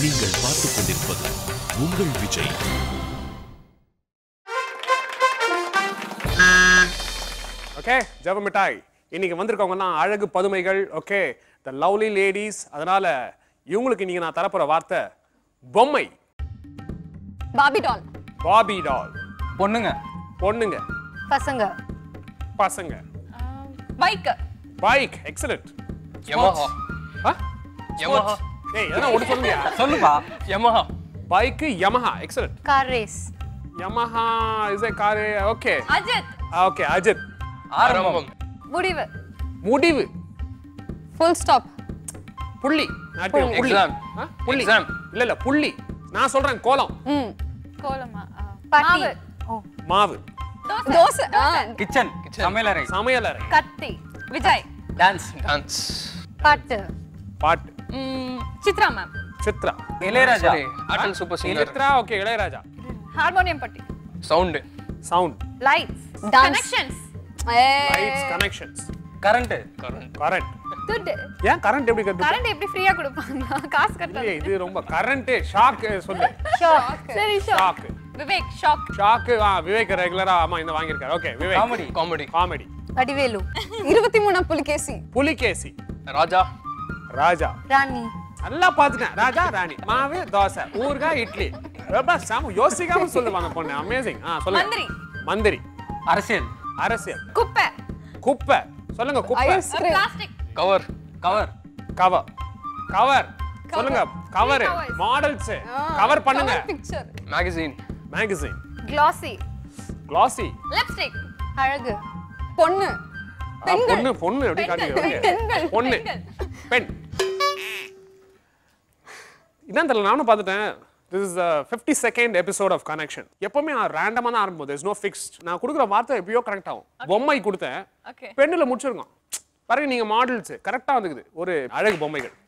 நீங்கள் பார்த்துக் கொண்டிருப்பது உங்கள் விஜய் ஓகே ஜெப மிட்டாய் இன்னைக்கு வந்திருக்கவங்கலாம் அழகு பதுமைகள் ஓகே த லவ்லி லேடிஸ் அதனால இவங்களுக்கு இன்னைக்கு நான் தரப்போற வார்த்தை பொம்மை பாபி டால் பாபி டால் பொண்ணுங்க பொண்ணுங்க பசங்க பசங்க bike bike excellent Yamaha Yamaha ஏய் எதனா ஒன்று சொல்லுங்க சொல்லுப்பா Yamaha bike Yamaha excellent car race Yamaha is a car okay Ajith okay Ajith Aarambam முடிவு முடிவு ஃபுல் ஸ்டாப் புள்ளி நாட்டியம், புள்ளி Exam. ஆ? புள்ளி Exam. இல்ல இல்ல புள்ளி நான் சொல்றேன் கோலம் ம் கோலமா பாட்டி மாவு தோசை கிச்சன் சமையலறை சமையலறை கத்தி விஜய் டான்ஸ் டான்ஸ் பாட்டு பாட்டு சித்ரா மேம் சித்ரா இளையராஜா சரி ஆட்டல் super singer Chitra okay Ilaiyaraaja harmonium பட்டி sound sound lights dance connections lights connections current current current துட்டு ஏன் கரண்ட் எப்படி கட்டு கரண்ட் எப்படி ஃப்ரீயா கொடுப்பாங்க காசு கட்டல இல்லையே, இது ரொம்ப கரண்ட் ஷாக் சொல்லு சரி shock shock Vivek shock shock ஆ விவேக் ரெகுலரா ஆமா இந்த வாங்கியிருக்காரு okay Vivek comedy comedy comedy Vadivelu இருபத்தி மூணாம் புலிகேசி புலிகேசி ராஜா ராஜா ராணி நல்லா பாத்துட்டேன் ராஜா ராணி மாவு தோசை ஊறுகாய் இட்லி ரொம்ப சாம யோசிக்காம சொல்லுவாங்க பொண்ணு அமேசிங் ஆ சொல்லுங்க மந்திரி. மந்திரி அரசியல் அரசியல் குப்பை குப்பை சொல்லுங்க குப்பை plastic cover cover cover cover சொல்லுங்க கவர் covers. மாடல்ஸ் கவர் பண்ணுங்க picture magazine magazine classy classy lipstick அழகு பொண்ணு பொண்ணு பொண்ணு எப்படி காட்டுங்க பெண்கள், பொண்ணு பெண் இதான் தெரியல நானும் பார்த்துட்டேன் this is fifty second episode of connection எப்பவுமே ரேண்டமாக தான் ஆரம்பிக்கும் there's no ஃபிக்ஸ்ட் நான் கொடுக்குற வார்த்தை எப்பயோ கரெக்ட் ஆகும் பொம்மை கொடுத்தேன் Okay. பெண்ணில் முடிச்சிருக்கோம் பாருங்க நீங்க மாடல்ஸ் கரெக்டாக வந்துக்குது ஒரு அழகு பொம்மைகள்